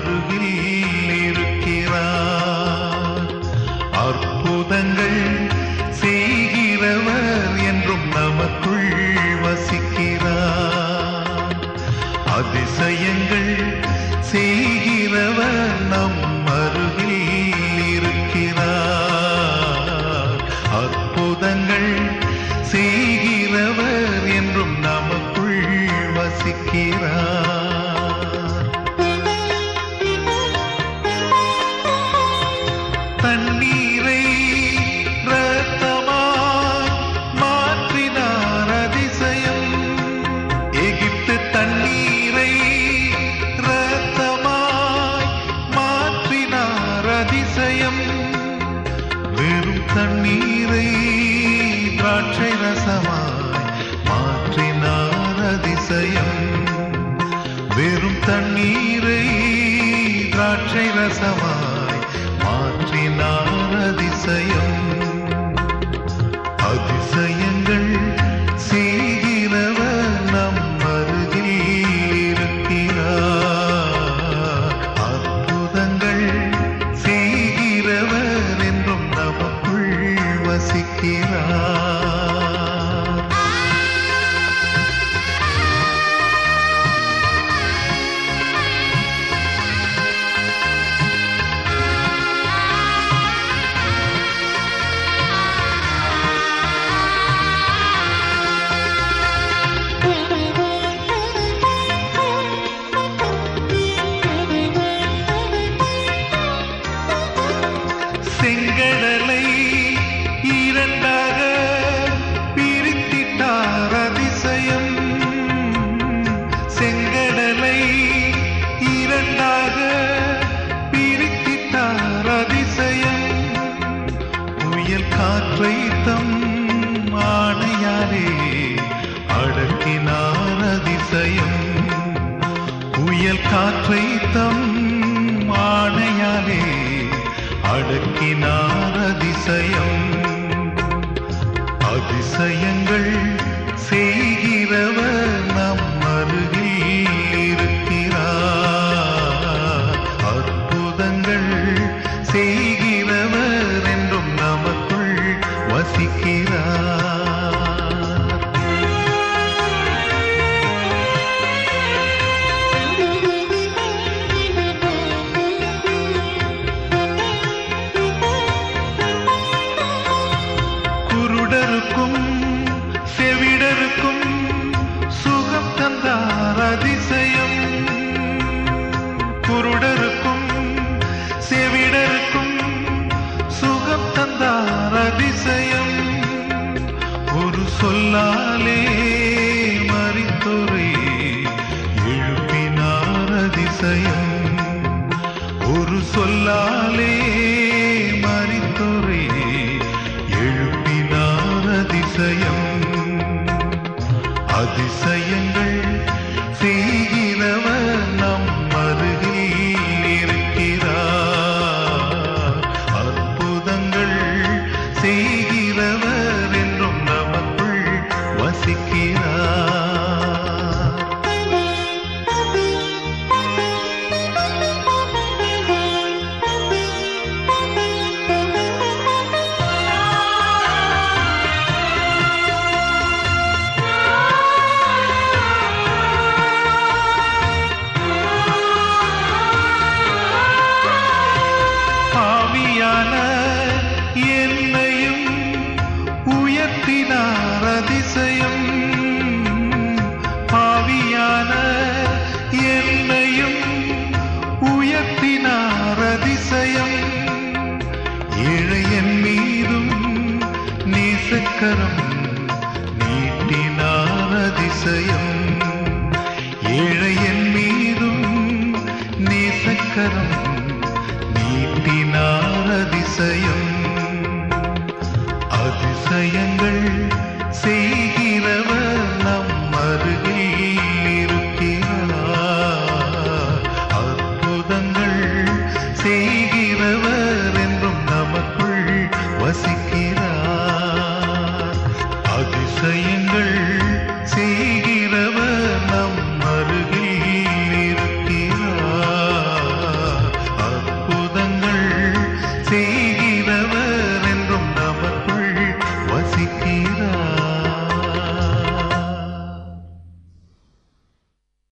அருகில் இருக்கிறார் அற்புதங்கள் செய்கிறவர் என்றும் நமக்குள் வசிக்கிறார் அதிசயங்கள் செய்கிறவர் நம் அருகில் இருக்கிறார் அற்புதங்கள் செய்கிறவர் என்றும் நமக்குள் வசிக்கிறார் தண்ணீரை இரத்தமாய் மாற்றினார் அதிசயம் எகிப்து தண்ணீரை இரத்தமாய் மாற்றினார் அதிசயம் வெறும் தண்ணீரை திராட்சை ரசமாய் மாற்றினார் அதிசயம் வெறும் தண்ணீரை திராட்சை ரசமாய் மாற்றினார் அதிசயம் அதிசயங்கள் செய்கிறவர் நம் அருகில் இருக்கிறார் அற்புதங்கள் செய்கிறவர் என்றும் நமக்குள் வசிக்கிறார் செங்கடலை இரண்டாக பிரித்திட்டார் அதிசயம் செங்கடலை இரண்டாக பிரித்திட்டார் அதிசயம் புயல் காற்றை தம் ஆணையாரே அடக்கினார் அதிசயம் புயல் காற்றை தம் ஆணையாலே அடக்கினார் அதிசயம் அதிசயங்கள் செய்கிறவர் நம் அருகில் இருக்கிறார் அற்புதங்கள் செய்கிறவர் என்றும் நமக்குள் வசிக்கிறார் குருடருக்கும் செவிடருக்கும் சுகம் தந்தார் அதிசயம் குருடருக்கும் செவிடருக்கும் சுகம் தந்தார் அதிசயம் ஒரு சொல்லாலே மறித்தோரை எழுப்பினார் அதிசயம் ஒரு சொல்லாலே மறித்தோரை எழுப்பினார் அதிசயம் அதிசயங்கள் செய்கிறவர் நம் அருகில் இருக்கிறார் அற்புதங்கள் செய்கிறவர் என்றும் நமக்குள் வசிக்கிறார் பாவியான என்னையும் உயர்த்தினார் அதிசயம் பாவியான என்னையும் உயர்த்தினார் அதிசயம் இழையன் மீதும் நேசக்கரம் நீட்டினார் அதிசயம் ஏழையன் மீதும் நேசக்கரம் நீட்டினார் அதிசயம் அதிசயங்கள் செய்